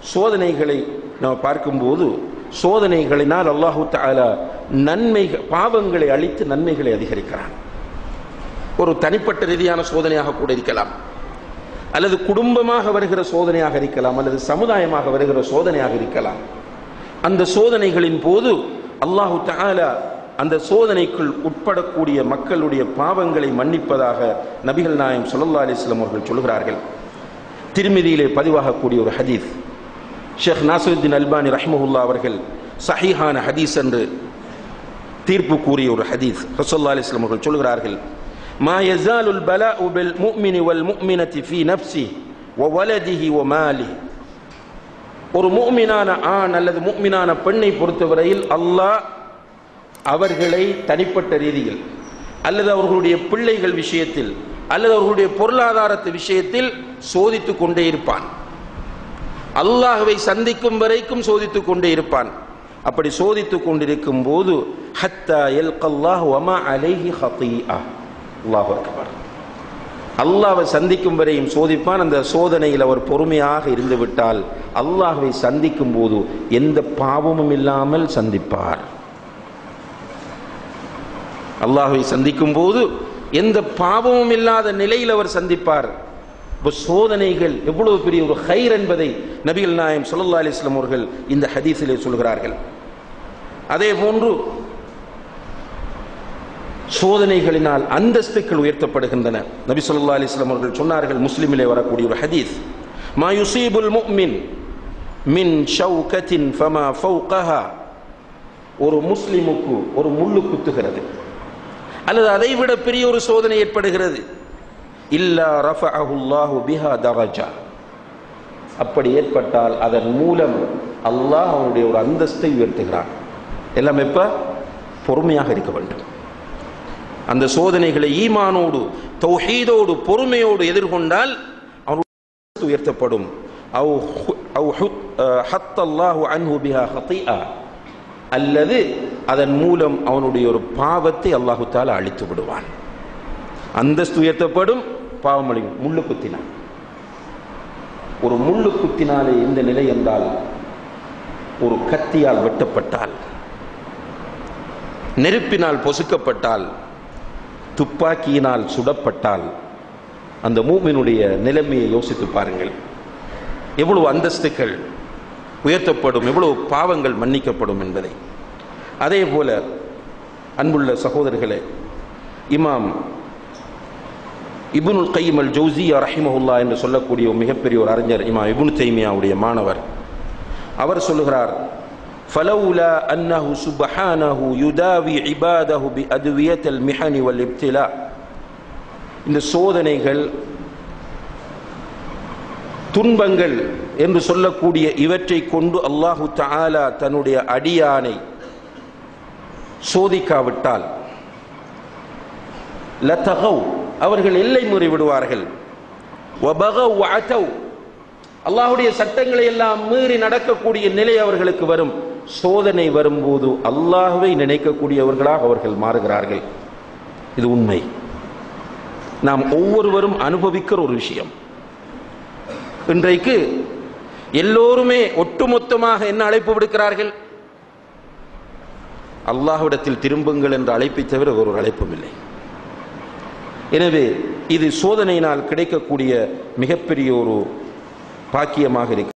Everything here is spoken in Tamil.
சோதனைகளை நாம் பார்க்கும்போது சோதனைகளினால் அல்லாஹு தஆலா நன்மை பாவங்களை அழித்து நன்மைகளை அதிகரிக்கிறான் ஒரு தனிப்பட்ட ரீதியான சோதனையாக கூட இருக்கலாம் அல்லது குடும்பமாக வருகிற சோதனையாக இருக்கலாம் அல்லது சமுதாயமாக வருகிற சோதனையாக இருக்கலாம் அந்த சோதனைகளின் போது அல்லாஹு தஆலா அந்த சோதனைக்குள் உட்படக்கூடிய மக்களுடைய பாவங்களை மன்னிப்பதாக நபிகள் நாயம் ஸல்லல்லாஹு அலைஹி வஸல்லம் அவர்கள் சொல்கிறார்கள் திருமதியிலே பதிவாகக்கூடிய ஒரு ஹதீஸ் ஷேக் நாசருத்தீன் அல்பானி ரஹ்மஹுல்லா அவர்கள் சஹீஹான ஹதீஸ் என்று தீர்ப்பு கூறிய ஒரு ஹதீஸ் ரசூல்லா அலிஸ்லாம் அவர்கள் சொல்கிறார்கள் ما يزال البلاء بالمؤمن والمؤمنة في نفسه وولده وماله ஒரு முஃமினான ஆண் அல்லது முஃமினான பெண்ணை பொறுத்தவரையில் அல்லாஹ் அவர்களை தனிப்பட்ட ரீதியில் அல்லது அவர்களுடைய பிள்ளைகள் விஷயத்தில் அல்லது அவர்களுடைய பொருளாதாரத்து விஷயத்தில் சோதித்துக் கொண்டே இருப்பான் அல்லாஹ்வை சந்திக்கும் வரைக்கும் சோதித்துக் கொண்டே இருப்பான் அப்படி சோதித்துக் கொண்டிருக்கும் போது ஹத்தா எல்கல்லாஹ் வமா அலைஹி ஹத்தீஆ அல்லாஹ் அக்பர் அல்லாஹ்வை சந்திக்கும் வரையும் சோதிப்பான் அந்த சோதனையில் அவர் பொறுமையாக இருந்து விட்டால் அல்லாஹ்வை சந்திக்கும் போது எந்த பாவமும் இல்லாமல் சந்திப்பார் அல்லாஹ்வை சந்திக்கும் போது எந்த பாவமும் இல்லாத நிலையில் அவர் சந்திப்பார் இப்போ சோதனைகள் எவ்வளவு பெரிய ஒரு ஹைர் என்பதை நபிகள் நாயம் ஸல்லல்லாஹு அலைஹி வஸல்லம் அவர்கள் இந்த ஹதீஸிலே சொல்கிறார்கள் அதே போன்று சோதனைகளினால் அந்தஸ்துக்கள் உயர்த்தப்படுகின்றன நபி ஸல்லல்லாஹு அலைஹி வஸல்லம் அவர்கள் சொன்னார்கள் முஸ்லிமிலே வரக்கூடிய ஒரு ஹதீஸ் மா யுசீபுல் முஃமின் மின் ஷௌகத்தின் ஃபமா ஃபௌகஹா ஒரு முஸ்லிமுக்கு ஒரு முள்ளு குத்துகிறது அல்லது அதைவிட பெரிய ஒரு சோதனை ஏற்படுகிறது இல்லா ரஃபஅஹுல்லாஹு பிஹா தரஜா அப்படி ஏற்பட்டால் அதன் மூலம் அல்லாஹ் அவனுடைய ஒரு அந்தஸ்தை உயர்த்துகிறான் எல்லாம் எப்ப பொறுமையாக இருக்க வேண்டும் அந்த சோதனைகளை ஈமானோடு தௌஹீதோடு பொறுமையோடு எதிர்கொண்டால் அவனுடைய அந்தஸ்து உயர்த்தப்படும் அவு ஹு- அவு ஹுத்- அஹ் ஹத்தல்லாஹு அன்ஹு பிஹா ஹத்தீஆ அல்லது அதன் மூலம் அவனுடைய ஒரு பாவத்தை அல்லாஹு தாலா அழித்து விடுவான் அந்தஸ்து உயர்த்தப்படும் பாவம் அழியும் முள்ளு குத்தினான் ஒரு முள்ளு குத்தினாலே இந்த நிலை என்றால் ஒரு கத்தியால் வெட்டப்பட்டால் நெருப்பினால் பொசுக்கப்பட்டால் துப்பாக்கியினால் சுடப்பட்டால் அந்த மூமினுடைய நிலைமையை யோசித்து பாருங்கள் எவ்வளவு அந்தஸ்துக்கள் உயர்த்தப்படும் எவ்வளவு பாவங்கள் மன்னிக்கப்படும் என்பதை அதே போல அன்புள்ள சகோதரர்களே இமாம் இப்னுல் கையம் அல் ஜௌசியா ரஹிமஹுல்லா என்று சொல்லக்கூடிய ஒரு மிகப்பெரிய ஒரு அறிஞர் இமாம் இப்னு தைமியாவுடைய மாணவர் அவர் சொல்லுகிறார் فلولا أنه سبحانه يداوي عباده بأدوية المحن والابتلاء இந்த சோதனைகள் துன்பங்கள் என்று சொல்லக்கூடிய இவற்றை கொண்டு அல்லாஹு தஆலா தன்னுடைய அடியானை சோதிக்காவிட்டால் லதகவ் அவர்கள் எல்லை முறி விடுவார்கள் வபகவ் வஅதவ் அல்லாஹ்வுடைய சட்டங்களை எல்லாம் மீறி நடக்கக்கூடிய நிலை அவர்களுக்கு வரும் சோதனை வரும்போது அல்லாஹ்வை நினைக்கக்கூடியவர்களாக அவர்கள் மாறுகிறார்கள் இது உண்மை நாம் ஒவ்வொருவரும் அனுபவிக்கிற ஒரு விஷயம் இன்றைக்கு எல்லோருமே ஒட்டுமொத்தமாக என்ன அழைப்பு விடுக்கிறார்கள் அல்லாஹ்விடத்தில் திரும்புங்கள் என்ற அழைப்பை தவிர வேறு ஒரு அழைப்பும் இல்லை எனவே இது சோதனையினால் கிடைக்கக்கூடிய மிகப்பெரிய ஒரு பாக்கியமாக இருக்கு